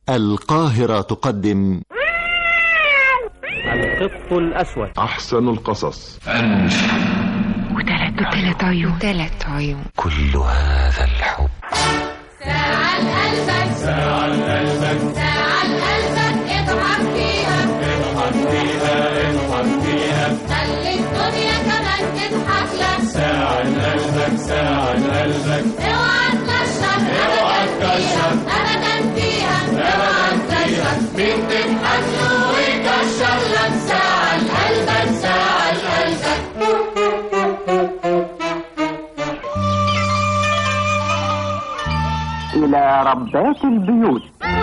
القاهرة تقدم القط الأسود أحسن القصص وتلات وتلات عيون تلات عيون كل هذا الحب ساعة قلبك ساعة قلبك ساعة قلبك اضحك فيها اضحك فيها اضحك فيها خلي الدنيا كمان تضحك لك ساعة قلبك ساعة قلبك اوعى تكشف اوعى تكشف ابدا فيها اوعى تكشف مين تضحك له ويكشف لك ساعة قلبك ساعة قلبك إلى ربات البيوت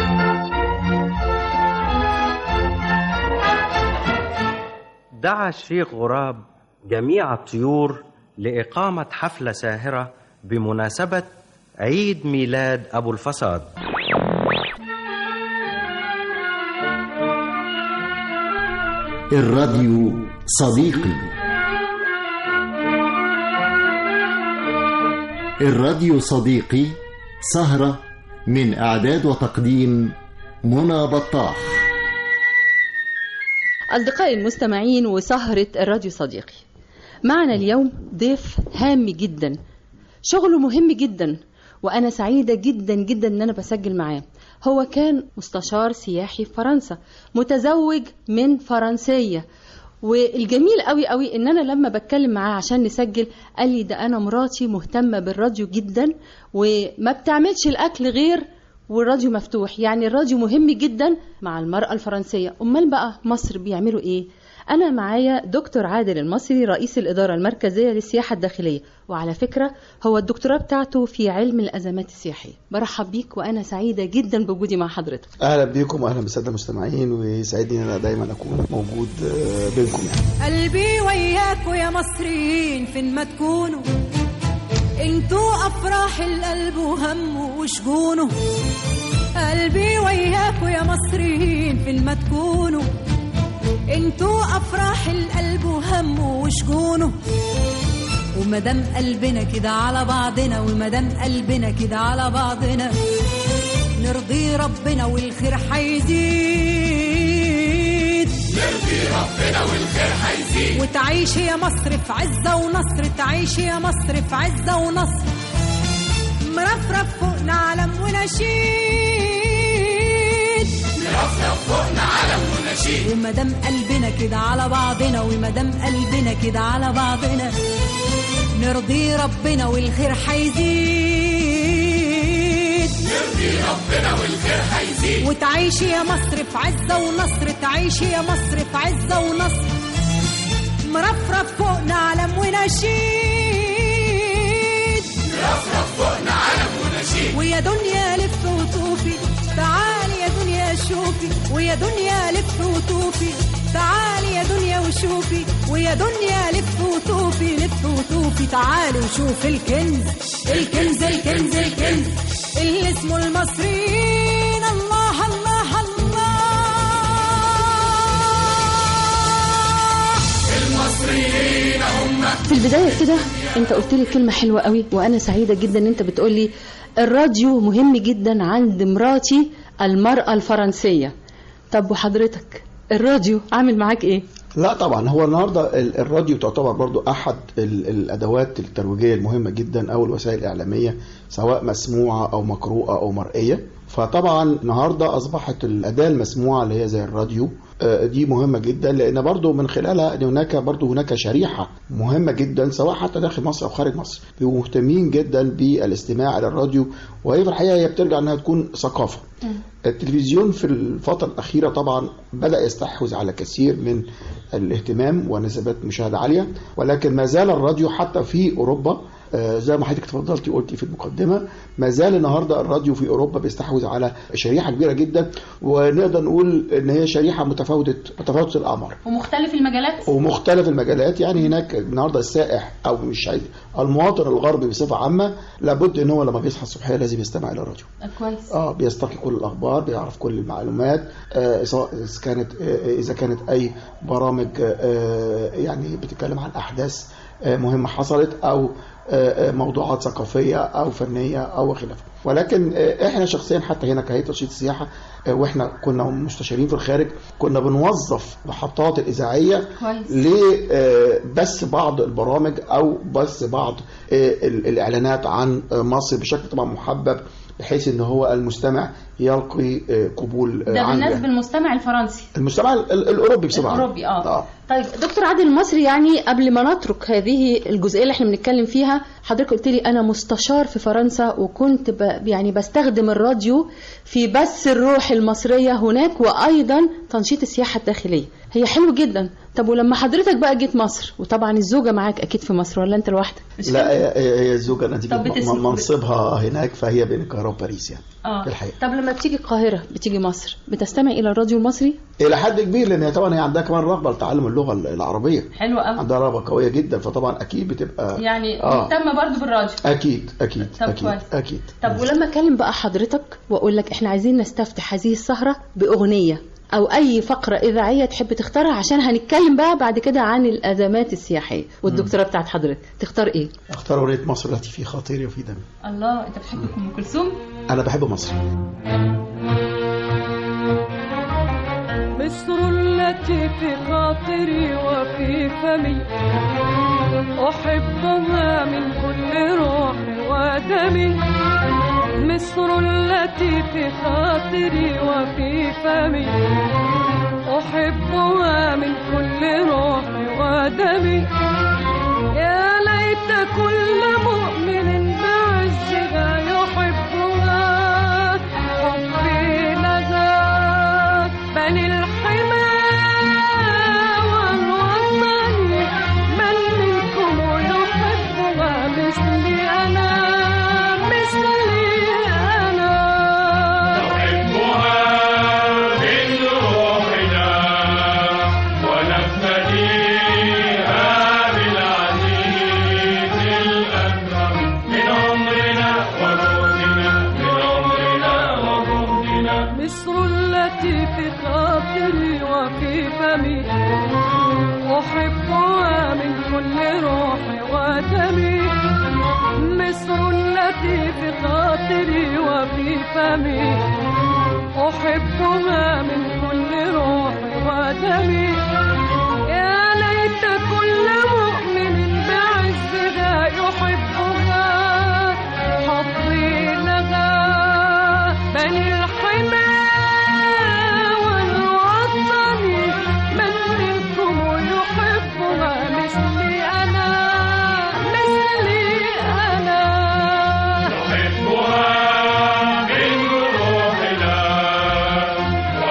دعا الشيخ غراب جميع الطيور لإقامة حفلة ساهرة بمناسبة عيد ميلاد أبو الفساد الراديو صديقي الراديو صديقي سهرة من إعداد وتقديم منى بطاح أصدقائي المستمعين وسهرة الراديو صديقي معنا اليوم ضيف هام جدا شغله مهم جدا وأنا سعيدة جدا جدا إن أنا بسجل معاه هو كان مستشار سياحي في فرنسا متزوج من فرنسية والجميل قوي قوي ان انا لما بتكلم معاه عشان نسجل قال لي ده انا مراتي مهتمه بالراديو جدا وما بتعملش الاكل غير والراديو مفتوح يعني الراديو مهم جدا مع المرأة الفرنسية أمال بقى مصر بيعملوا إيه أنا معايا دكتور عادل المصري رئيس الإدارة المركزية للسياحة الداخلية وعلى فكرة هو الدكتوراه بتاعته في علم الأزمات السياحية برحب بيك وأنا سعيدة جدا بوجودي مع حضرتك اهلا بيكم واهلا بالساده المستمعين ويسعدني ان انا دايما اكون موجود آه، بينكم يعني قلبي وياكوا يا مصريين فين ما تكونوا انتوا افراح القلب وهمه وشجونه قلبي وياكوا يا مصريين فين ما تكونوا انتوا افراح القلب وهمه وشجونه ومدام قلبنا كده على بعضنا ومدام قلبنا كده على بعضنا نرضي ربنا والخير هيزيد وتعيش يا مصر في عزة ونصر تعيش يا مصر في عزة ونصر مرفرف فوقنا علم ونشيد مرفرف فوقنا علم ونشيد ومدام قلبنا كده على بعضنا ومدام قلبنا كده على بعضنا نرضي ربنا والخير هيزيد وتعيش يا مصر في عزة ونصر تعيش يا مصر في عزة ونصر مرفرف فوقنا علم ونشيد مرفرف فوقنا علم ونشيد ويا دنيا لف وطوفي تعالي يا دنيا شوفي ويا دنيا لف وطوفي تعالي يا دنيا وشوفي ويا دنيا لف وطوفي لف وطوفي تعالي وشوف الكنز الكنز الكنز الكنز اللي اسمه المصريين الله الله الله في البداية كده انت قلت لي كلمة حلوة قوي وانا سعيدة جدا ان انت بتقول لي الراديو مهم جدا عند مراتي المرأة الفرنسية طب وحضرتك الراديو عامل معاك ايه لا طبعا هو النهارده ال- الراديو تعتبر برضو احد ال- الادوات الترويجيه المهمه جدا او الوسائل الاعلاميه سواء مسموعه او مقروءه او مرئيه فطبعا النهارده اصبحت الاداه المسموعه اللي هي زي الراديو آه، دي مهمه جدا لان برضو من خلالها ان هناك برضو هناك شريحه مهمه جدا سواء حتى داخل مصر او خارج مصر بيبقوا مهتمين جدا بالاستماع الى الراديو وهي في الحقيقه هي بترجع انها تكون ثقافه التلفزيون في الفترة الأخيرة طبعا بدأ يستحوذ على كثير من الاهتمام ونسبات مشاهدة عالية ولكن ما زال الراديو حتى في أوروبا آه، زي ما حضرتك تفضلتي قلتي في المقدمة ما زال النهاردة الراديو في أوروبا بيستحوذ على شريحة كبيرة جدا ونقدر نقول إن هي شريحة متفاوتة متفاوتة الأعمار ومختلف المجالات ومختلف المجالات يعني هناك النهارده السائح او مش عايز المواطن الغربي بصفه عامه لابد ان هو لما بيصحى الصبحيه لازم يستمع الى الراديو كويس اه بيستقي كل الاخبار بيعرف كل المعلومات آه سواء اذا كانت آه اذا كانت اي برامج آه يعني بتتكلم عن احداث آه، مهمة حصلت أو آه، آه، موضوعات ثقافية أو فنية أو خلافه ولكن آه، احنا شخصيا حتى هنا كهيئة ترشيد السياحة آه، واحنا كنا مستشارين في الخارج كنا بنوظف محطات الإذاعية كويس لبس بعض البرامج او بس بعض آه، ال- الاعلانات عن آه، مصر بشكل طبعا محبب بحيث ان هو المستمع يلقي آه، قبول آه، ده عنه بالنسبه يعني. للمستمع الفرنسي المستمع ال- ال- الاوروبي بصفه عامة. الاوروبي اه طيب دكتور عادل المصري يعني قبل ما نترك هذه الجزئيه اللي احنا بنتكلم فيها حضرتك قلت لي انا مستشار في فرنسا وكنت ب... يعني بستخدم الراديو في بث الروح المصريه هناك وايضا تنشيط السياحه الداخليه هي حلو جدا طب ولما حضرتك بقى جيت مصر وطبعا الزوجه معاك اكيد في مصر ولا انت لوحدك مش لا كده؟ هي هي الزوجه نتيجه طب بتسمع- م- منصبها هناك فهي بين القاهره وباريس يعني اه في الحقيقه طب لما بتيجي القاهره بتيجي مصر بتستمع الى الراديو المصري الى حد كبير لان هي طبعا هي عندها كمان رغبه لتعلم اللغه العربيه حلو قوي عندها رغبه قويه جدا فطبعا اكيد بتبقى يعني آه. مهتمه برضو بالراديو اكيد اكيد طب اكيد كويس. اكيد طب ولما اكلم بقى حضرتك واقول لك احنا عايزين نستفتح هذه السهره باغنيه او اي فقره اذاعيه تحب تختارها عشان هنتكلم بقى بعد كده عن الازمات السياحيه والدكتوراه بتاعت حضرتك تختار ايه اختار اغنيه مصر التي في خاطري وفي دمي الله انت بتحب ام كلثوم انا بحب مصر مصر التي في خاطري وفي فمي أحبها من كل روح ودمي مصر التي في خاطري وفي فمي أحبها من كل روح ودمي يا ليت كل مؤمن بعزها يحبها حبي لها بني الحمى والوطن من منكم يحبها مثلي أنا مثلي أنا نحبها من روحنا ونفتديها بالعزيز الأكرم من عمرنا وجهدنا من عمرنا وجهدنا مصر التي في خاطري وفي فمي أحبها من كل روح ودمي مصر التي في خاطري وفي فمي أحبها من كل روح ودمي يا ليت كل مؤمن بعزها يحبها حظي لها بني الحمى والوطن من منكم يحبها مثلي أنا مثلي أنا نحبها من روحنا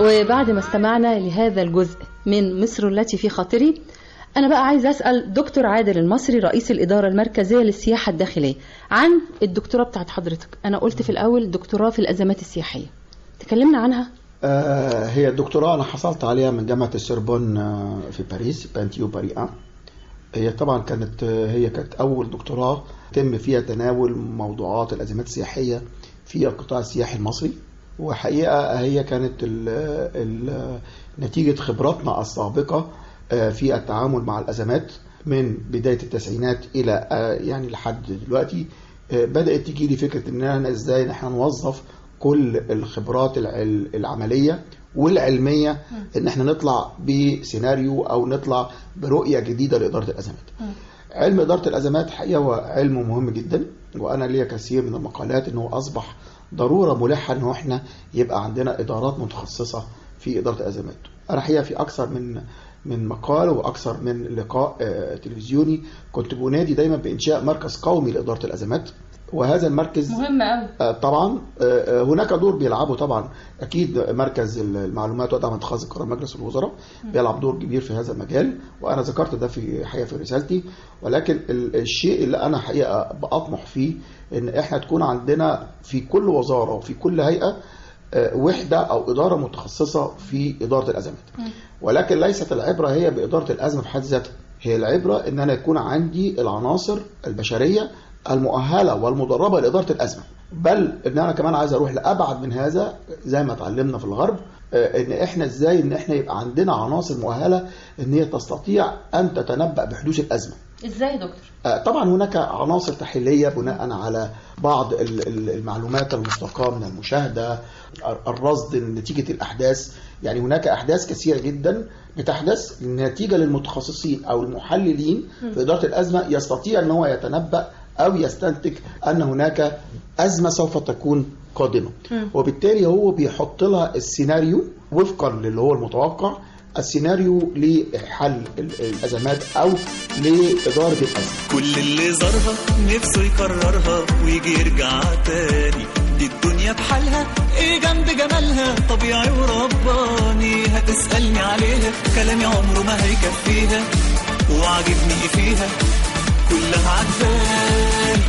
وبعد ما استمعنا لهذا الجزء من مصر التي في خاطري أنا بقى عايز أسأل دكتور عادل المصري رئيس الإدارة المركزية للسياحة الداخلية عن الدكتوراه بتاعت حضرتك أنا قلت في الأول دكتوراه في الأزمات السياحية تكلمنا عنها آه هي الدكتوراه انا حصلت عليها من جامعه السوربون آه في باريس بانتيو باري 1 هي طبعا كانت آه هي كانت اول دكتوراه تم فيها تناول موضوعات الازمات السياحيه في القطاع السياحي المصري وحقيقه هي كانت ال ال نتيجه خبراتنا السابقه آه في التعامل مع الازمات من بدايه التسعينات الى آه يعني لحد دلوقتي آه بدات تجي لي فكره ان احنا ازاي نحن نوظف كل الخبرات الع- العمليه والعلميه ان احنا نطلع بسيناريو او نطلع برؤيه جديده لاداره الازمات. علم اداره الازمات حقيقه هو علم مهم جدا وانا ليا كثير من المقالات انه اصبح ضروره ملحه انه احنا يبقى عندنا ادارات متخصصه في اداره الازمات. انا حقيقه في اكثر من من مقال واكثر من لقاء آه، تلفزيوني كنت بنادي دايما بانشاء مركز قومي لاداره الازمات وهذا المركز مهم قوي آه، طبعا آه، آه، هناك دور بيلعبه طبعا اكيد مركز المعلومات ودعم اتخاذ القرار مجلس الوزراء بيلعب دور كبير في هذا المجال وانا ذكرت ده في حقيقه في رسالتي ولكن ال- الشيء اللي انا حقيقه بطمح فيه ان احنا تكون عندنا في كل وزاره وفي كل هيئه آه، وحده او اداره متخصصه في اداره الازمات ولكن ليست العبره هي باداره الازمه في حد ذاتها هي العبره ان انا يكون عندي العناصر البشريه المؤهله والمدربه لاداره الازمه بل ان انا كمان عايز اروح لابعد من هذا زي ما اتعلمنا في الغرب آه، ان احنا ازاي ان احنا يبقى عندنا عناصر مؤهله ان هي تستطيع ان تتنبا بحدوث الازمه ازاي يا دكتور آه، طبعا هناك عناصر تحليليه بناء على بعض ال- ال- المعلومات المستقاه من المشاهده الرصد نتيجه الاحداث يعني هناك احداث كثيره جدا بتحدث نتيجه للمتخصصين او المحللين في اداره الازمه يستطيع ان هو يتنبا او يستنتج ان هناك ازمه سوف تكون قادمه وبالتالي هو بيحط لها السيناريو وفقا للي هو المتوقع السيناريو لحل ال- الازمات او لاداره الازمه كل اللي زارها نفسه يكررها ويجي يرجع تاني دي الدنيا بحالها ايه جنب جمالها طبيعي ورباني هتسألني عليها كلامي عمره ما هيكفيها وعاجبني ايه فيها كلها عجباني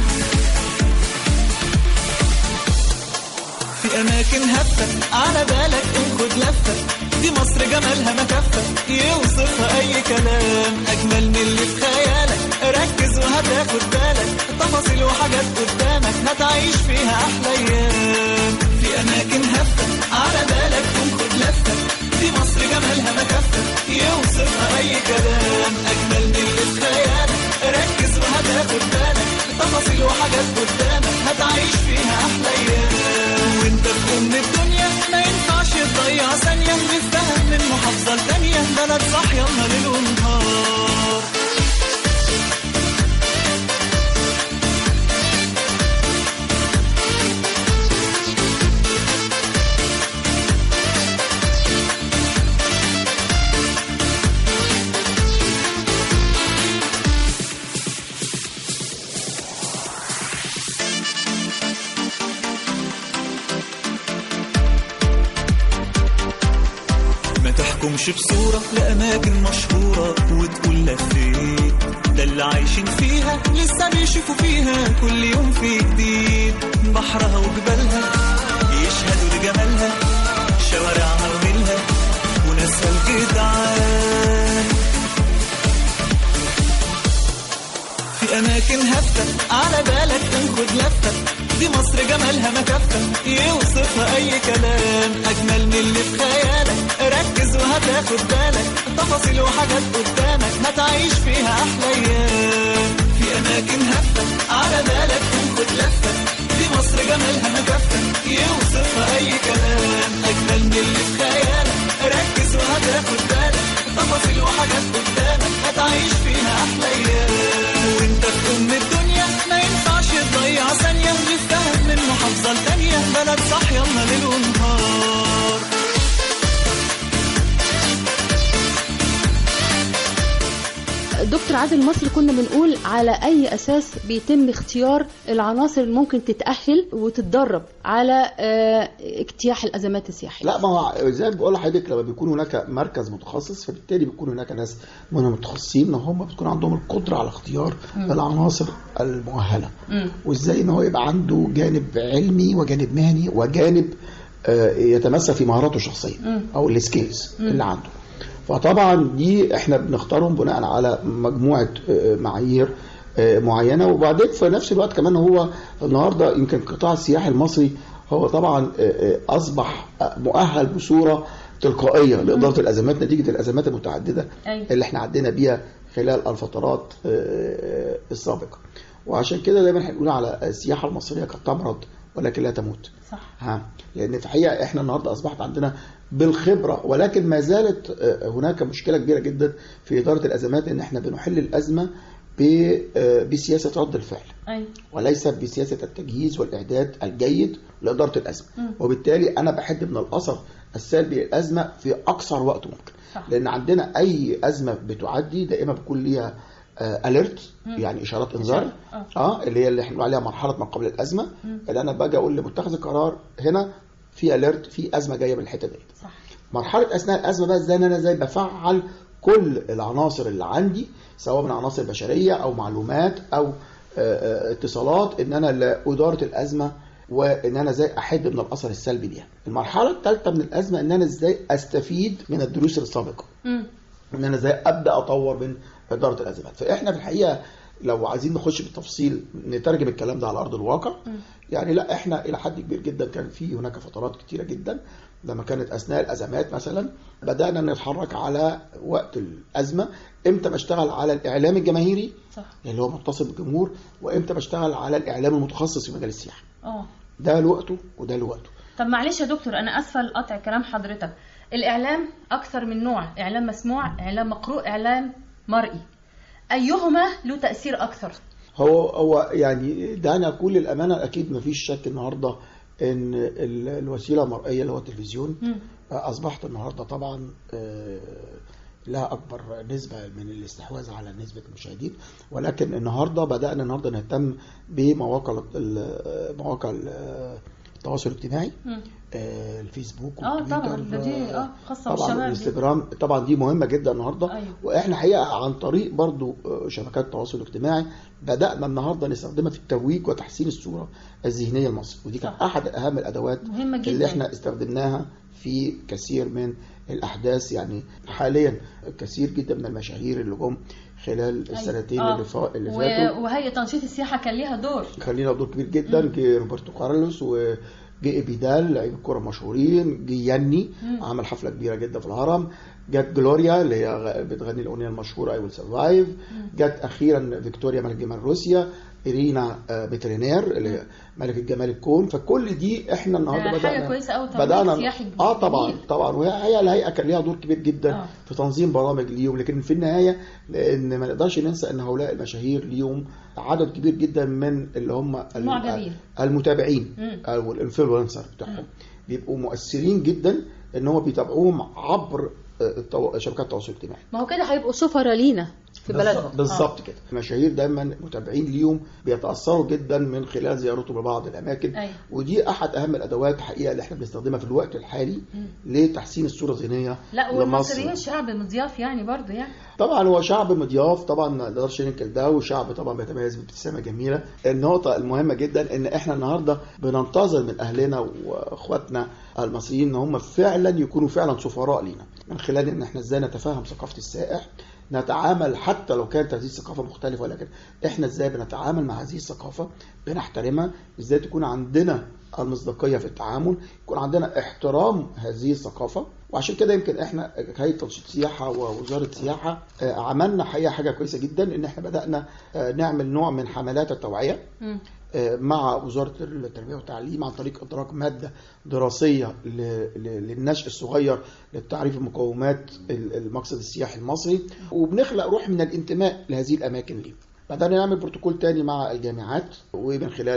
في اماكن هفة على بالك خد لفة دي مصر جمالها ما كفة يوصفها اي كلام اجمل من اللي في خيالك ركز وهتاخد بالك تفاصيل وحاجات قدامك هتعيش فيها احلى ايام في اماكن هفة على بالك خد لفة دي مصر جمالها ما كفة يوصفها اي كلام اجمل من اللي في خيالك ركز وهتاخد بالك تفاصيل وحاجات قدامك هتعيش فيها احلى ايام وانت في ام الدنيا ما ينفعش تضيع ثانيه نفتهم من محافظه لتانيه بلد صاحيه ليل ونهار ما تحكمش بصورة لأماكن مشهورة وتقول لفيت ده اللي عايشين فيها لسه بيشوفوا فيها كل يوم في جديد بحرها وجبالها يشهدوا لجمالها شوارعها ونيلها وناسها الجدعان في أماكن هفة على بالك تاخد لفة دي مصر جمالها ما كفة يوصفها أي كلام أجمل من اللي في خيالك ركز وهتاخد بالك تفاصيل وحاجات قدامك هتعيش فيها أحلى أيام في أماكن هفة على بالك تاخد لفة دي مصر جمالها ما كفة يوصفها أي كلام أجمل من اللي في خيالك ركز وهتاخد بالك تفاصيل وحاجات قدامك هتعيش فيها أحلى أيام وأنت في أم الدنيا ما ينفعش تضيع ثانية نفتهم من محافظة لتانية بلد صاحية ليل ونهار دكتور دكتور عادل مصر كنا بنقول على اي اساس بيتم اختيار العناصر اللي ممكن تتاهل وتتدرب على آه، اجتياح الازمات السياحيه لا ما هو زي ما بقول لحضرتك لما بيكون هناك مركز متخصص فبالتالي بيكون هناك ناس من المتخصصين ان هم بتكون عندهم القدره على اختيار العناصر المؤهله وازاي ان هو يبقى عنده جانب علمي وجانب مهني وجانب آه، يتمثل في مهاراته الشخصيه او السكيلز اللي عنده فطبعا دي احنا بنختارهم بناء على مجموعه آه، معايير آه، معينه وبعدين في نفس الوقت كمان هو النهارده يمكن القطاع السياحي المصري هو طبعا آه، آه، اصبح آه، مؤهل بصوره تلقائيه لاداره الازمات نتيجه الازمات المتعدده أيوة. اللي احنا عدينا بيها خلال الفترات آه، السابقه وعشان كده دايما هنقول على السياحه المصريه قد تمرض ولكن لا تموت صح ها لان في الحقيقه احنا النهارده اصبحت عندنا بالخبره ولكن ما زالت آه، هناك مشكله كبيره جدا في اداره الازمات ان احنا بنحل الازمه ب- آه، بسياسه رد الفعل ايوه وليس بسياسه التجهيز والاعداد الجيد لاداره الازمه وبالتالي انا بحد من الاثر السلبي للازمه في اقصر وقت ممكن صح. لان عندنا اي ازمه بتعدي دائما بيكون ليها اليرت يعني اشارات انذار آه. اه اللي هي اللي احنا بنقول عليها مرحله ما قبل الازمه اللي انا باجي اقول لمتخذ القرار هنا في اليرت في ازمه جايه من الحته دي صح مرحله اثناء الازمه بقى ازاي إن انا ازاي بفعل كل العناصر اللي عندي سواء من عناصر بشريه او معلومات او آه، آه، اتصالات ان انا لاداره الازمه وان انا ازاي احد من الاثر السلبي ليها. المرحله الثالثه من الازمه ان انا ازاي استفيد من الدروس السابقه. مم. ان انا ازاي ابدا اطور من اداره الازمات فاحنا في الحقيقه لو عايزين نخش بالتفصيل نترجم الكلام ده على ارض الواقع يعني لا احنا الى حد كبير جدا كان في هناك فترات كتيره جدا لما كانت اثناء الازمات مثلا بدانا نتحرك على وقت الازمه امتى بشتغل على الاعلام الجماهيري صح اللي هو متصل بالجمهور وامتى بشتغل على الاعلام المتخصص في مجال السياحه اه ده لوقته وده لوقته طب معلش يا دكتور انا اسفه لقطع كلام حضرتك الاعلام اكثر من نوع اعلام مسموع اعلام مقروء اعلام مرئي ايهما له تاثير اكثر هو هو يعني دعنا اقول للامانه اكيد ما فيش شك النهارده ان ال- الوسيله المرئيه اللي هو التلفزيون اصبحت النهارده طبعا آه، لها اكبر نسبه من الاستحواذ على نسبه المشاهدين ولكن النهارده بدانا النهارده نهتم بمواقع ال- مواقع ال- التواصل الاجتماعي آه، الفيسبوك اه والتويتر، طبعا ده دي اه خاصه طبعا بالشباب دي. الانستجرام طبعا دي مهمه جدا النهارده أيوة. واحنا حقيقه عن طريق برضو آه، شبكات التواصل الاجتماعي بدانا النهارده نستخدمها في الترويج وتحسين الصوره الذهنيه لمصر ودي كانت صح. احد اهم الادوات مهمة جدا. اللي احنا استخدمناها في كثير من الاحداث يعني حاليا كثير جدا من المشاهير اللي جم خلال السنتين آه. اللي, فا... اللي و- فاتوا وهيئه تنشيط السياحه كان ليها دور خلينا دور كبير جدا جه روبرتو كارلوس وجه بيدال لعيب الكوره مشهورين جه ياني عمل حفله كبيره جدا في الهرم جت جلوريا اللي هي غ- بتغني الاغنيه المشهوره اي ويل سرفايف جت اخيرا فيكتوريا ملك جمال روسيا إيرينا آه، بترينير اللي هي ملكة جمال الكون فكل دي احنا النهارده ده حاجة بدأنا كويسة أوي، ترويج بدأنا سياحي اه طبعا جميل. طبعا وهي هي الهيئه كان ليها دور كبير جدا آه. في تنظيم برامج ليهم لكن في النهايه لان ما نقدرش ننسى ان هؤلاء المشاهير ليهم عدد كبير جدا من اللي هم ال- المعجبين. المتابعين مم. او الانفلونسر بتاعهم بيبقوا مؤثرين جدا ان هم بيتابعوهم عبر آه، التو- شبكات التواصل الاجتماعي ما هو كده هيبقوا سفراء لينا في بلدهم بالظبط- بالظبط كده المشاهير دايما متابعين ليهم بيتاثروا جدا من خلال زيارتهم لبعض الاماكن أيوة. ودي احد اهم الادوات حقيقه اللي احنا بنستخدمها في الوقت الحالي لتحسين الصوره الذهنيه لا لمصر. والمصريين شعب مضياف يعني برضو يعني طبعا هو شعب مضياف طبعا ما نقدرش ننكر ده وشعب طبعا بيتميز بابتسامه جميله النقطه المهمه جدا ان احنا النهارده بننتظر من اهلنا واخواتنا المصريين ان هم فعلا يكونوا فعلا سفراء لينا من خلال ان احنا ازاي نتفهم ثقافه السائح نتعامل حتى لو كانت هذه الثقافه مختلفه ولكن احنا ازاي بنتعامل مع هذه الثقافه بنحترمها ازاي تكون عندنا المصداقيه في التعامل يكون عندنا احترام هذه الثقافه وعشان كده يمكن احنا هيئه تنشيط السياحه ووزاره السياحه آه، عملنا حقيقه حاجه كويسه جدا ان احنا بدانا آه، نعمل نوع من حملات التوعيه مم. آه، مع وزاره التربيه والتعليم عن طريق ادراك ماده دراسيه ل- ل- للنشء الصغير للتعريف المقومات ال- المقصد السياحي المصري وبنخلق روح من الانتماء لهذه الاماكن ليه بدأنا نعمل بروتوكول تاني مع الجامعات ومن خلال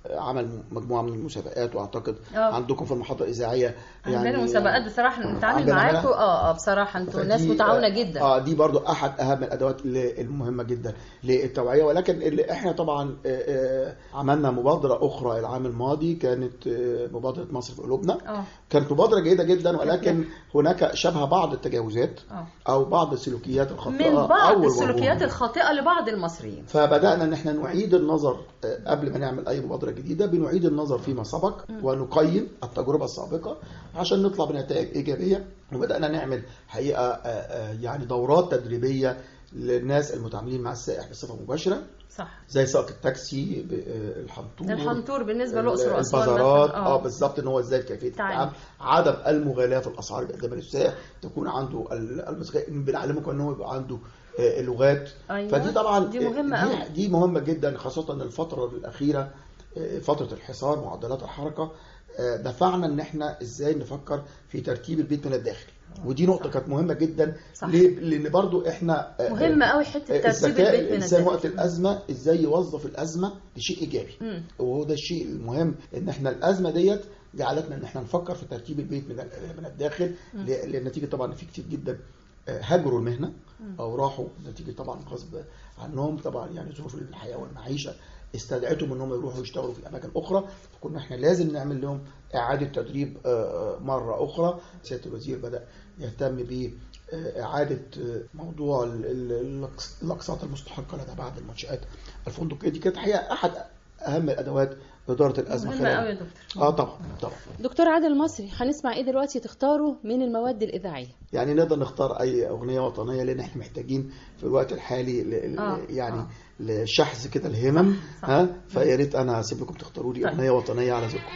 عمل مجموعه من المسابقات واعتقد آه. عندكم في المحطه الاذاعيه عندنا مسابقات بصراحه نتعامل عندنا معاكم عملها؟ اه اه بصراحه انتوا ناس فدي- متعاونه آه، جدا اه دي برضو احد اهم الادوات اللي- المهمه جدا للتوعيه ولكن اللي احنا طبعا آه، آه، عملنا مبادره اخرى العام الماضي كانت آه، مبادره مصر في قلوبنا اه كانت مبادره جيده جدا ولكن هناك شبه بعض التجاوزات اه او بعض السلوكيات الخاطئه من بعض أول السلوكيات وجوه. الخاطئه لبعض المصريين فبدانا ان احنا نعيد النظر آه، قبل ما نعمل اي مبادره جديده بنعيد النظر فيما سبق ونقيم التجربه السابقه عشان نطلع بنتائج ايجابيه وبدانا نعمل حقيقه آه، آه، يعني دورات تدريبيه للناس المتعاملين مع السائح بصفه مباشره صح زي سائق التاكسي ب- آه، الحنطور الحنطور بالنسبه للاقصر واسوان البازارات مثلاً. اه بالظبط ان هو ازاي كيفيه تعامل. التعامل عدم المغالاه في الاسعار اللي بيقدمها للسائح تكون عنده ال- المسك- بنعلمه كمان ان هو يبقى عنده آه، اللغات أيوة. فدي طبعا دي مهمة دي, أوي. دي مهمه جدا خاصه ان الفتره الاخيره آه، فتره الحصار معدلات الحركه آه، دفعنا ان احنا ازاي نفكر في ترتيب البيت من الداخل ودي نقطه كانت مهمه جدا صح. ليه؟ لان برضو احنا آه، مهمه قوي حته ترتيب الذكاء البيت من الانسان الداخل. وقت الازمه ازاي يوظف الازمه لشيء ايجابي مم. وهو ده الشيء المهم ان احنا الازمه ديت جعلتنا ان احنا نفكر في ترتيب البيت من ال- من الداخل ل- لنتيجه طبعا إن في كتير جدا آه، هاجروا المهنه او راحوا نتيجه طبعا غصب عنهم طبعا يعني ظروف الحياه والمعيشه استدعتهم انهم يروحوا يشتغلوا في اماكن اخرى فكنا احنا لازم نعمل لهم اعاده تدريب آه، آه، مره اخرى سياده الوزير بدا يهتم ب آه، إعادة آه، موضوع ال- ال- الأقس- الأقساط المستحقة لدى بعض المنشآت الفندقية دي كانت حقيقة أحد أهم الأدوات إدارة الأزمة مهمه قوي يا دكتور آه طبعا طبعا دكتور عادل مصري هنسمع ايه دلوقتي تختاروا من المواد الاذاعيه يعني نقدر نختار أي أغنية وطنية لأن إحنا محتاجين في الوقت الحالي ل- ل- آه، يعني آه. لشحذ كده الهمم صح. ها فيا ريت أنا هسيب لكم تختاروا لي طيب. أغنية وطنية على ذوقكم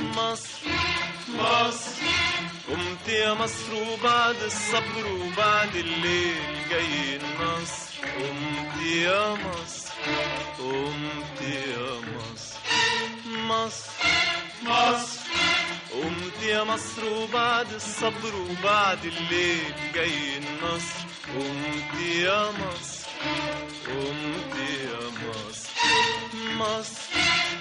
مصر مصر قمت يا مصر وبعد الصبر وبعد الليل جاي النصر قمت يا مصر قمت يا مصر مصر مصر قمت يا مصر وبعد الصبر وبعد الليل جاي النصر قمت يا مصر قمت يا مصر مصر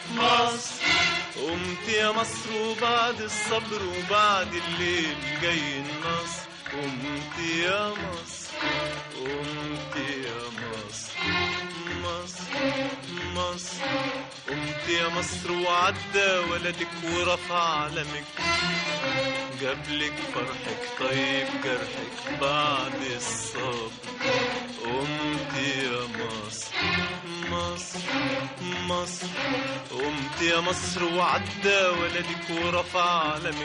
مصر قمت يا مصر وبعد الصبر وبعد الليل جاي النصر قمت يا مصر قمت يا مصر مصر مصر قمت يا مصر وعدى ولدك ورفع علمك جابلك فرحك طيب جرحك بعد الصبر قمت يا مصر مصر مصر قمت يا مصر وعدى ولدك ورفع علمك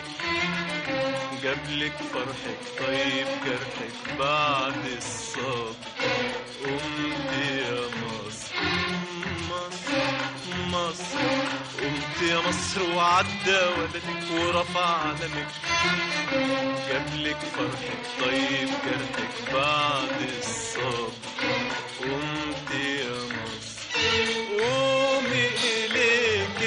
جابلك فرحك طيب جرحك بعد الصبر قمت يا مصر مصر مصر قمت يا مصر وعدى ولدك ورفع علمك جابلك فرحك طيب جرحك بعد الصبر قمت يا مصر قومي إليك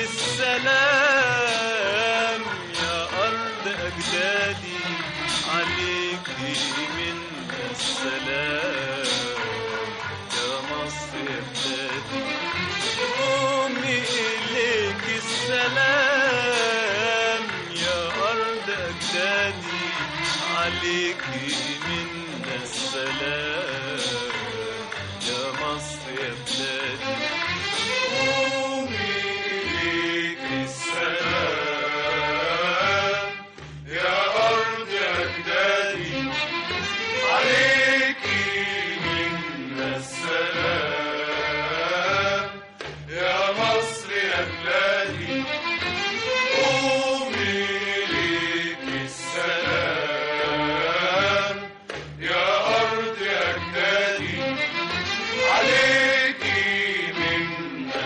السلام يا أرض أجدادي عليك منا السلام يا مصر يا بلادي قومي إليك السلام يا أرض أجدادي عليك منا السلام يا مصر يا بلادي قومي إليك السلام يا أرض أجدادي عليك منا السلام يا مصر يا بلادي قومي إليك السلام يا أرض أجدادي عليك منا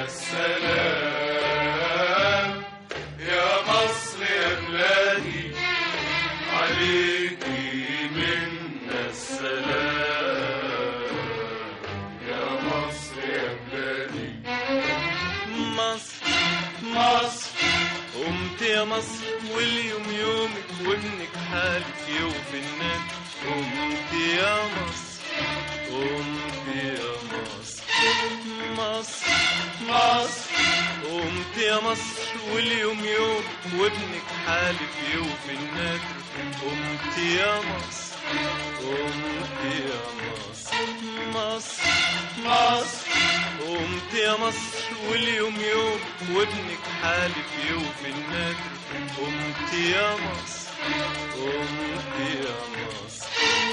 السلام يا مصر يا بلادي عليك منا السلام يا مصر يا بلادي مصر مصر قمت يا مصر واليوم يومك وابنك حالك يوفي الناس قمت يا مصر قمت يا مصر مصر مصر قمت يا مصر واليوم يوم وابنك حالف يوفي النذر قمت يا مصر قمت يا مصر مصر مصر قمت يا مصر واليوم يوم وابنك حالف يوفي النذر قمت يا مصر قمت يا مصر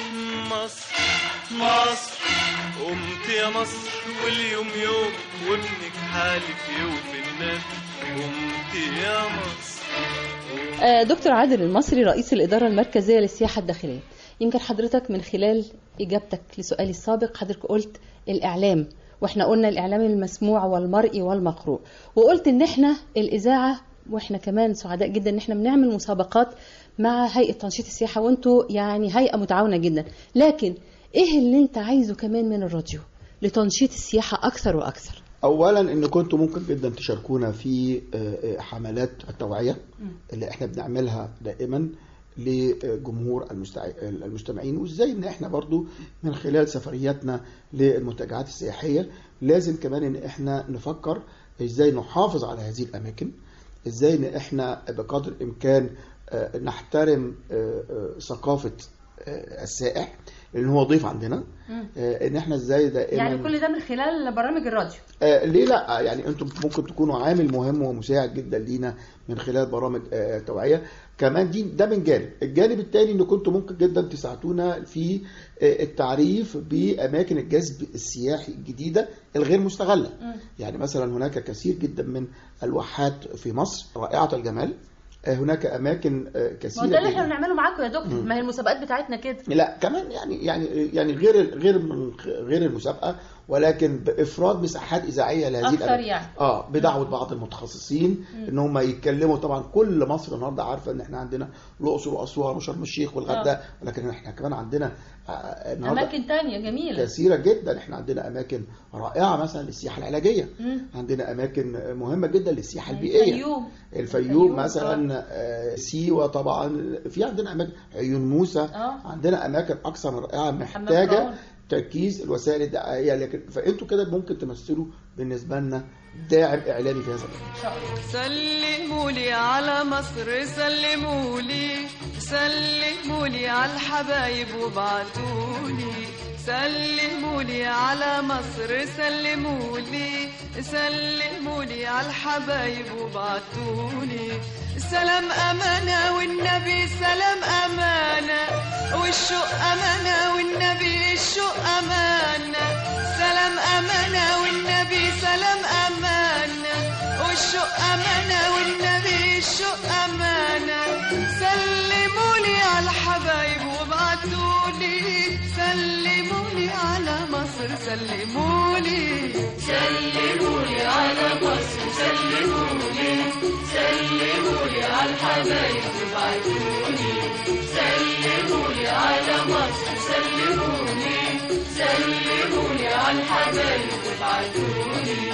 مصر مصر قمت يا مصر واليوم يوم وابنك حالف يوفي النذر قمت يا مصر آه، دكتور عادل المصري رئيس الإدارة المركزية للسياحة الداخلية يمكن حضرتك من خلال إجابتك لسؤالي السابق حضرتك قلت الإعلام واحنا قلنا الإعلام المسموع والمرئي والمقروء وقلت إن احنا الإذاعة واحنا كمان سعداء جدا ان احنا بنعمل مسابقات مع هيئة تنشيط السياحة وانتوا يعني هيئة متعاونة جدا لكن ايه اللي انت عايزه كمان من الراديو لتنشيط السياحة أكثر وأكثر اولا ان كنتوا ممكن جدا تشاركونا في آه، آه، حملات التوعيه اللي احنا بنعملها دائما لجمهور المستع- المستمعين وازاي ان احنا برضو من خلال سفرياتنا للمنتجعات السياحيه لازم كمان ان احنا نفكر ازاي نحافظ على هذه الاماكن ازاي ان احنا بقدر الامكان آه، نحترم آه، آه، ثقافه آه، السائح لان هو ضيف عندنا آه، ان احنا ازاي دائما يعني كل ده من خلال برامج الراديو آه ليه لا يعني انتم ممكن تكونوا عامل مهم ومساعد جدا لينا من خلال برامج آه توعيه كمان دي ده من جانب الجانب الثاني ان كنتوا ممكن جدا تساعدونا في آه التعريف باماكن الجذب السياحي الجديده الغير مستغله يعني مثلا هناك كثير جدا من الواحات في مصر رائعه الجمال آه هناك اماكن آه ما كثيره هو ده اللي جداً. احنا بنعمله معاكم يا دكتور ما هي المسابقات بتاعتنا كده لا كمان يعني يعني يعني غير غير من غير المسابقه ولكن بافراد مساحات اذاعيه لهذه أكتر الأماكن. يعني. اه بدعوه بعض المتخصصين ان هم يتكلموا طبعا كل مصر النهارده عارفه ان احنا عندنا الاقصر واسوان وشرم الشيخ والغردقه ولكن احنا كمان عندنا آه النهارده أماكن تانية جميلة كثيره جدا احنا عندنا اماكن رائعه مثلا للسياحه العلاجيه مم. عندنا اماكن مهمه جدا للسياحه البيئيه الفيوم الفيوم الفيوم، مثلا آه، سيوه طبعا في عندنا اماكن عيون موسى آه. عندنا اماكن اكثر من رائعه كرم. محتاجه تركيز الوسائل الدعائيه لكن فانتوا كده ممكن تمثلوا بالنسبه لنا داعم اعلامي في هذا المجال سلموا لي على مصر سلموا لي سلموا لي على الحبايب وابعتوا لي سلموا لي على مصر سلموا لي سلموا لي على الحبايب وابعتوا لي سلام أمانة والنبي سلام أمانة والشوق أمانة والنبي الشوق أمانة سلام أمانة والنبي سلام أمانة والشوق أمانة والنبي الشوق أمانة سلموا لي على الحبايب وابعتوا لي سلموا لي على مصر سلموا لي سلموا لي على مصر سلموا لي سلموا لي على الحبايب وابعتوا لي سلموا لي على مصر سلموا لي سلموا لي على الحبايب وابعتوا لي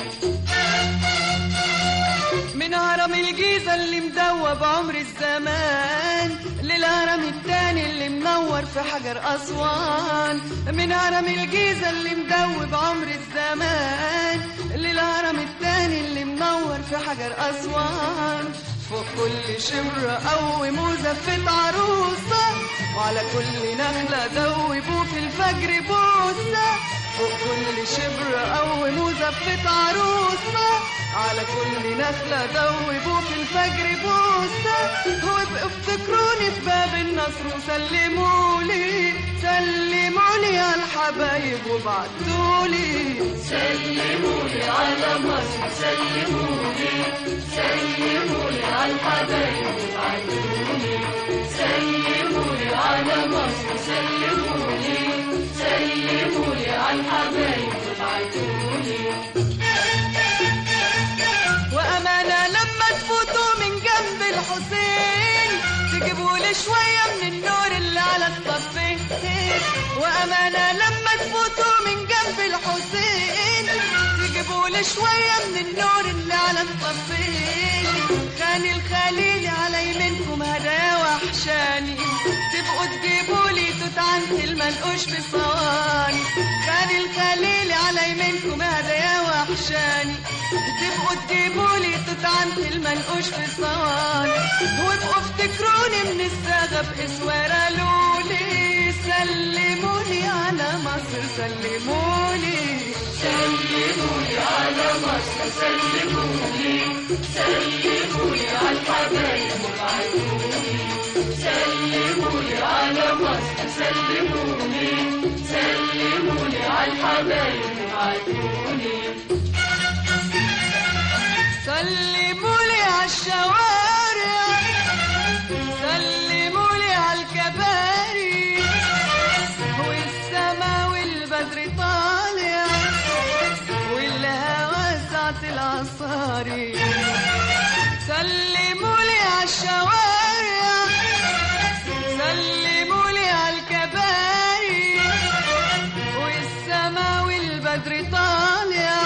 من هرم الجيزة اللي مدوب عمر الزمان للهرم التاني اللي منور في حجر أسوان من هرم الجيزة اللي مدوب عمر الزمان للهرم التاني اللي منور في حجر أسوان فوق كل شمر قوم وزفت عروسة وعلى كل نخلة دوبوا في الفجر بوسة فوق كل شبر قوم وزفت عروسة على كل نخلة دوبوا في الفجر بوسة وابقوا افتكروني في باب النصر وسلموا لي سلموا لي على الحبايب وبعتوا لي سلموا لي على مصر سلموا لي سلموا لي على الحبايب وبعتوا لي سلموا لي على مصر سلموا لي سلموا لي على الحبايب وبعتوا لي وأمانة لما تفوتوا من جنب الحسين تجيبوا لي شوية من النور اللي على الصفين وأمانة لما تفوتوا من جنب الحسين تجيبوا لي شوية من النور اللي على الصفين خاني الخليل على يمينكم هدايا وحشاني تبقوا تجيبوا لي توت عنتي المنقوش منقوش في الصواني خالي الخليلي على يمينكم هذا يا وحشاني تبقوا تجيبولي تطعن في المنقوش في الصواني وابقوا افتكروني من الساغة بإسوارة لولي سلموني على مصر سلموني سلموني على مصر سلموني سلموني على الحبايب وبعتوني سلموني على مصر سلموني سلموني على الحبايب وبعتوني سلمولي على الشوارع سلمولي على الكباري والسما والبدر طالع والهوى ساعة العصاري سلمولي على الشوارع سلمولي على الكباري والسما والبدر طالع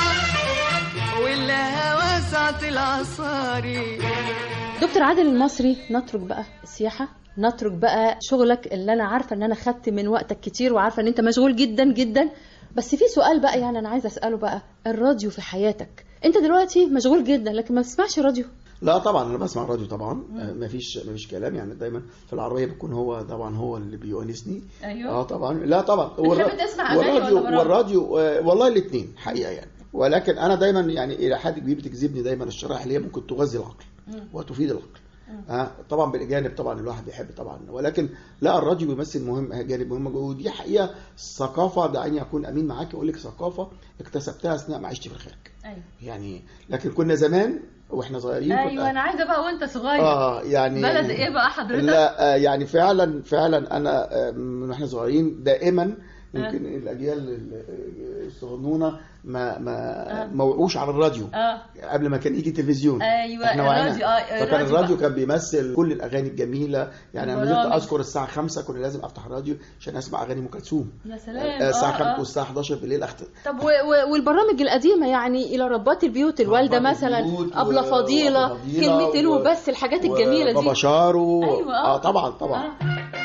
والهوى ساعة العصاري دكتور عادل المصري نترك بقى السياحة نترك بقى شغلك اللي انا عارفه ان انا خدت من وقتك كتير وعارفه ان انت مشغول جدا جدا بس في سؤال بقى يعني انا عايزه اساله بقى الراديو في حياتك انت دلوقتي مشغول جدا لكن ما بتسمعش راديو لا طبعا انا بسمع الراديو طبعا آه، مفيش مفيش كلام يعني دايما في العربيه بيكون هو طبعا هو اللي بيونسني أيوه. اه طبعا لا طبعا بتحب تسمع أغاني والراديو ولا برامج؟ والراديو آه، والله الاثنين حقيقه يعني ولكن انا دايما يعني الى حد كبير بتجذبني دايما الشرائح اللي هي ممكن تغذي العقل وتفيد العقل آه طبعا بالاجانب طبعا الواحد بيحب طبعا ولكن لا الراديو بيمثل مهم جانب مهم ودي حقيقه ثقافه دعيني اكون امين معاك واقول لك ثقافه اكتسبتها اثناء معيشتي في الخارج ايوه يعني لكن كنا زمان واحنا صغيرين كنت- ايوه انا عايزه بقى وانت صغير اه يعني بلد ايه بقى حضرتك لا آه، يعني فعلا فعلا انا آه، من واحنا صغيرين دائما يمكن الاجيال ال- الصغنونه ما ما ما وقعوش على الراديو اه قبل ما كان يجي تلفزيون ايوه احنا وعينا. الراديو اه فكان الراديو الراديو بقى. كان بيمثل كل الاغاني الجميله يعني انا البرامج. زلت اذكر الساعه 5 كنا لازم افتح الراديو عشان اسمع اغاني ام كلثوم يا سلام آه، الساعه آه، 5 آه. والساعه 11 بالليل أخت... طب و... و... والبرامج القديمه يعني الى ربات البيوت الوالده ربات مثلا البيوت ابله و- فضيله وأبلة فضيلة كلمتين و- وبس الحاجات الجميله بابا دي شارو أيوة، آه. اه طبعا طبعا آه.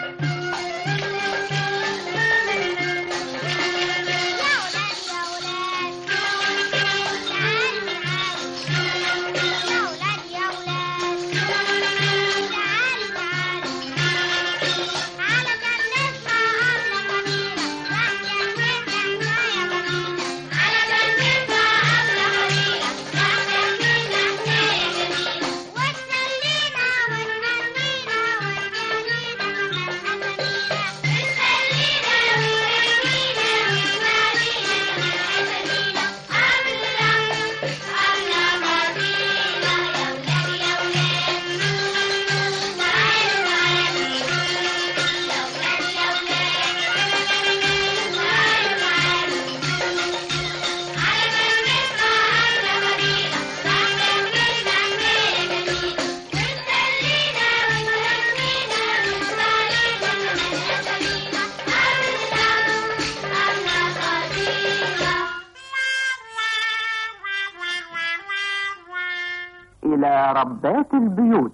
إلى ربات البيوت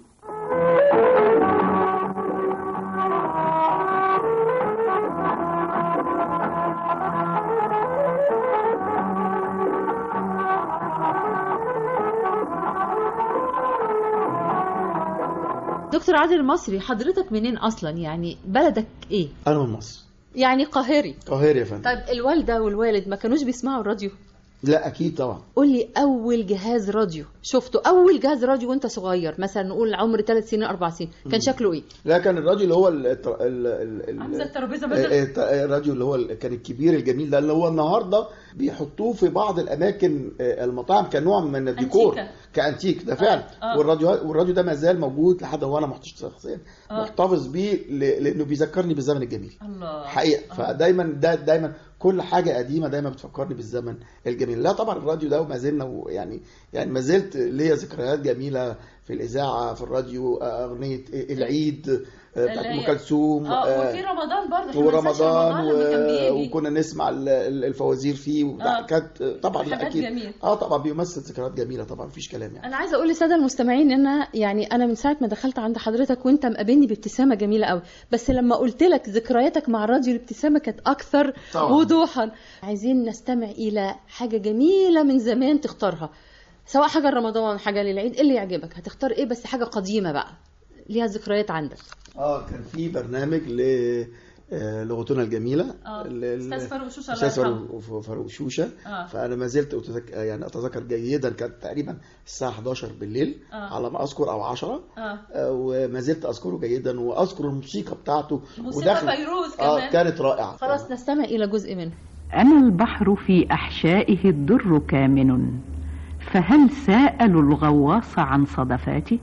دكتور عادل المصري حضرتك منين اصلا يعني بلدك ايه انا من مصر يعني قاهري قاهرة يا فندم طيب الوالده والوالد ما كانوش بيسمعوا الراديو لا اكيد طبعا قول لي اول جهاز راديو شفته اول جهاز راديو وانت صغير مثلا نقول عمر ثلاث سنين اربع سنين كان شكله ايه لا كان الراديو اللي هو ال ال ال ال عامل زي الترابيزه ال- بدل الت- الراديو اللي هو ال- كان الكبير الجميل ده اللي هو النهارده بيحطوه في بعض الاماكن آه، المطاعم كنوع من الديكور أنتيكة. كانتيك ده فعلا آه. والراديو والراديو ده ما زال موجود لحد هو انا محتفظ شخصيا آه. محتفظ بيه ل- لانه بيذكرني بالزمن الجميل الله حقيقه فدايما ده دايما كل حاجه قديمه دايما بتفكرني بالزمن الجميل لا طبعا الراديو ده وما زلنا يعني يعني ما زلت ليا ذكريات جميله في الاذاعه في الراديو اغنيه العيد بتاعت اللي ام هي- كلثوم اه آه، وفي رمضان برضه إحنا ما ننساش ورمضان رمضان لما كان و... بيجي. وكنا نسمع ال- ال- الفوازير فيه وبتاع. آه. كانت طبعا لا حاجات اكيد جميلة. اه طبعا بيمثل ذكريات جميله طبعا مفيش كلام يعني انا عايزه اقول للساده المستمعين ان انا يعني انا من ساعه ما دخلت عند حضرتك وانت مقابلني بابتسامه جميله قوي بس لما قلت لك ذكرياتك مع الراديو الابتسامه كانت اكثر طبعاً. وضوحا عايزين نستمع الى حاجه جميله من زمان تختارها سواء حاجه لرمضان حاجه للعيد إيه اللي يعجبك هتختار ايه بس حاجه قديمه بقى ليها ذكريات عندك اه كان في برنامج ل آه، لغتنا الجميله آه. ال- ال- أستاذ فاروق شوشة الله أستاذ يرحمه. فاروق- فاروق شوشه آه. فانا ما زلت أتذك... يعني اتذكر جيدا كانت تقريبا الساعه 11 بالليل آه. على ما اذكر او 10 اه آه، وما زلت اذكره جيدا واذكر الموسيقى بتاعته موسيقى فيروز اه كمان. كانت رائعه خلاص نستمع الى جزء منه أنا البحر في أحشائه الدر كامن فهل سألوا الغواص عن صدفاتي؟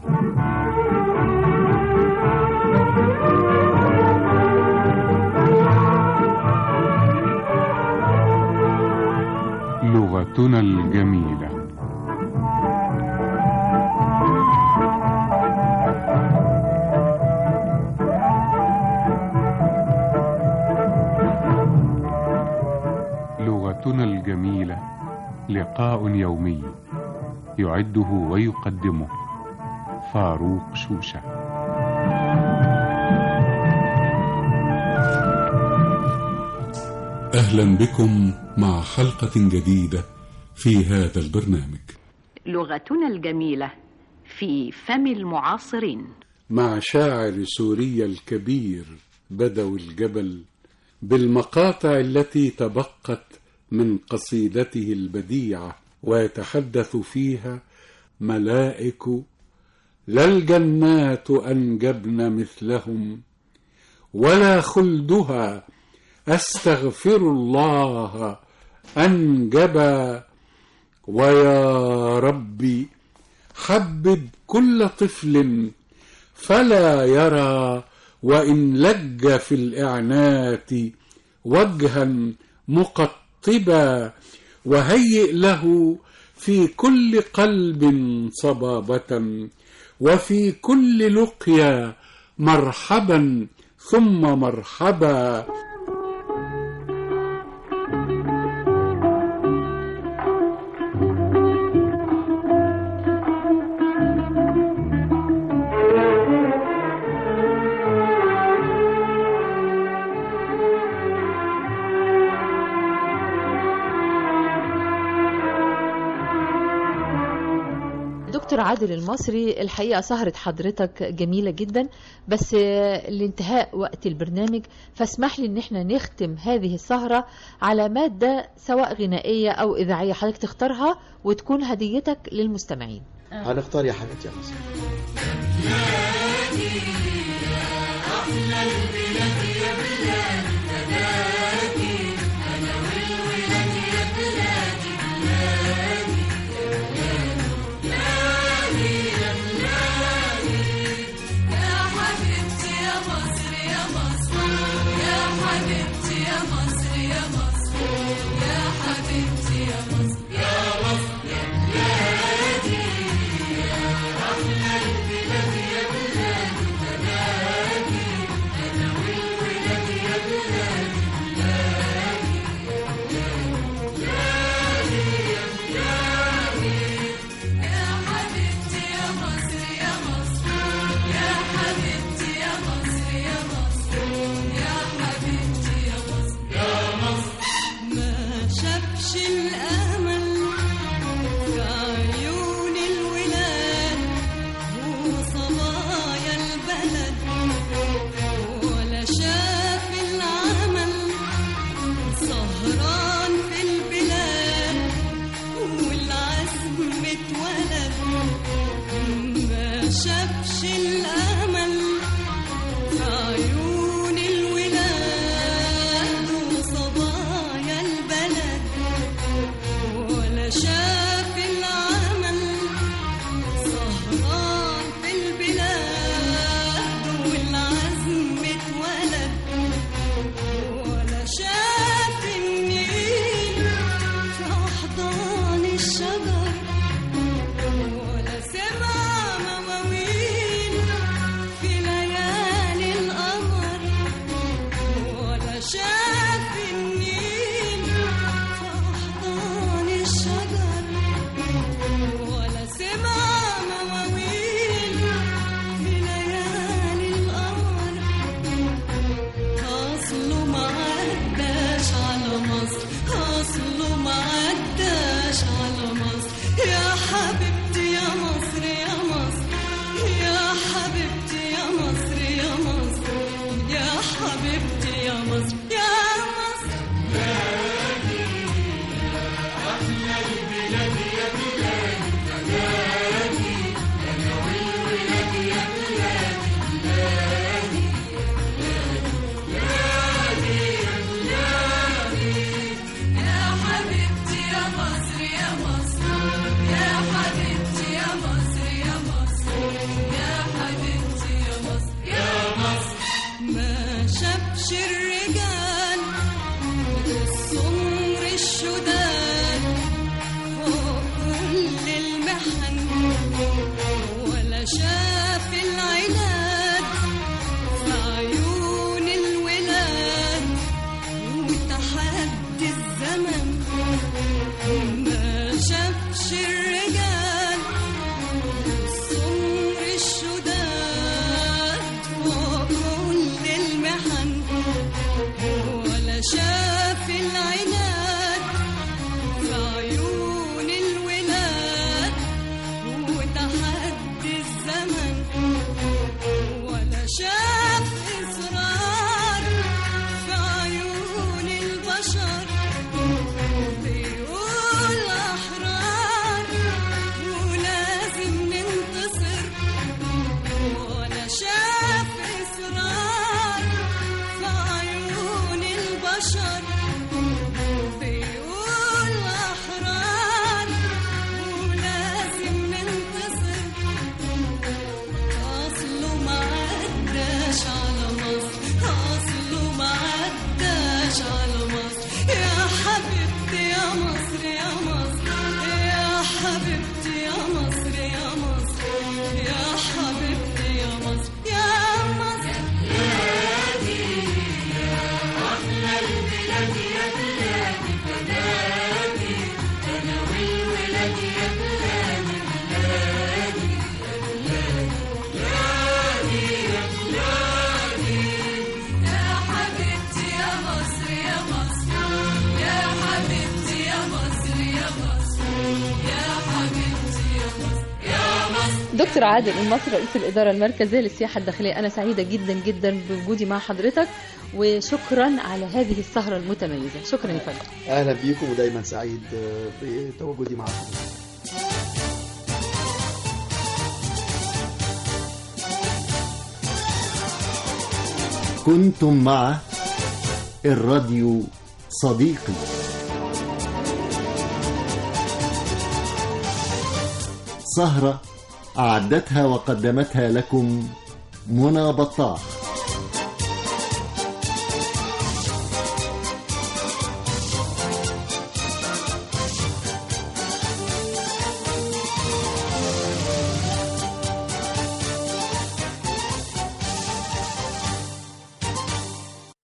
لغتنا الجميلة لغتنا الجميلة لقاء يومي يعده ويقدمه فاروق شوشه أهلا بكم مع حلقة جديدة في هذا البرنامج لغتنا الجميلة في فم المعاصرين مع شاعر سوريا الكبير بدوي الجبل بالمقاطع التي تبقت من قصيدته البديعة ويتحدث فيها ملائك لا الجنات أنجبن مثلهم ولا خلدها أستغفر الله أنجبا ويا ربي حبب كل طفل فلا يرى وإن لج في الإعنات وجها مقطبا وهيئ له في كل قلب صبابة وفي كل لقيا مرحبا ثم مرحبا دكتور عادل المصري الحقيقة سهرة حضرتك جميلة جدا بس آه، لانتهاء وقت البرنامج فاسمح لي ان احنا نختم هذه السهرة على مادة سواء غنائية او اذاعية حضرتك تختارها وتكون هديتك للمستمعين هنختار يا حبيبتي يا مصر يا حبيبتي يا مصر يا مصر يا حبيبتي يا مصر يا مصر يا حبيبتي يا مصر يا مصر يا بلادي يا أحلى البلاد يا بلاد مصر يا مصر يا حبيبتي يا مصر يا مصر يا حبيبتي يا مصر يا مصر يا حبيبتي يا مصر يا مصر ما شافش الرجال السمر الشداد فوق كل المحن ولا شاف العناد في عيون الولاد وتحدي الزمن ما شافش الرجال السمر الشداد فوق كل المحن ولا شاف العناد في عيون الولاد وتحدي الزمن ولا شاف إصرار في عيون البشر بيقول أحرار ولازم ننتصر ولا شاف إصرار في عيون البشر بيقول أحرار ولازم ننتصر أصله ما عداش على مصر أصله ما عداش على مصر يا حبيبتي يا مصر يا مصر يا حبيبتي يا مصر يا مصر يا حبيبتي يا مصر يا مصر أحلى البلاد يا بلادي بلادي أنا والولاد يا بلادي بلادي بلادي يا بلادي يا حبيبتي يا مصر يا مصر يا حبيبتي يا مصر يا مصر يا حبيبتي يا مصر يا مصر دكتور عادل المصري رئيس الإدارة المركزية للسياحة الداخلية أنا سعيدة جدا جدا بوجودي مع حضرتك وشكرا على هذه السهرة المتميزة شكرا يا فندم اهلا بيكم ودايما سعيد آه، بتواجدي معكم كنتم مع الراديو صديقي سهرة أعدتها وقدمتها لكم منى بطاح